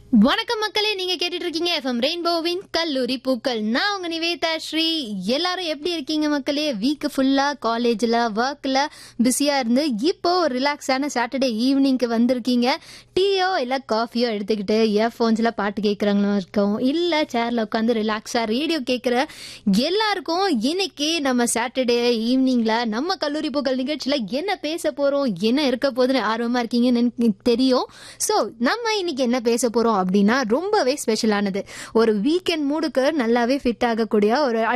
வணக்கம் மக்களே நீங்க கேட்டுட்டு இருக்கீங்க எஃப்எம் ரெயின்போவின் கல்லூரி பூக்கள் நான் உங்க நிவேதா ஸ்ரீ எல்லாரும் எப்படி இருக்கீங்க மக்களே வீக் ஃபுல்லா காலேஜ்ல ஒர்க்ல பிஸியா இருந்து இப்போ ஒரு ரிலாக்ஸான சாட்டர்டே ஈவினிங்க்கு வந்திருக்கீங்க டீயோ இல்ல காஃபியோ எடுத்துக்கிட்டு இயர்ஃபோன்ஸ்ல பாட்டு கேட்கறாங்களும் இருக்கும் இல்ல சேர்ல உட்காந்து ரிலாக்ஸா ரேடியோ கேட்கிற எல்லாருக்கும் இன்னைக்கு நம்ம சாட்டர்டே ஈவினிங்ல நம்ம கல்லூரி பூக்கள் நிகழ்ச்சியில என்ன பேச போறோம் என்ன இருக்க போகுதுன்னு ஆர்வமா இருக்கீங்கன்னு எனக்கு தெரியும் ஸோ நம்ம இன்னைக்கு என்ன பேச போறோம் அப்படின்னா ரொம்பவே ஸ்பெஷலானது ஒரு வீக்கெண்ட் மூடுக்கு நல்லாவே ஃபிட் ஆகக்கூடிய ஒரு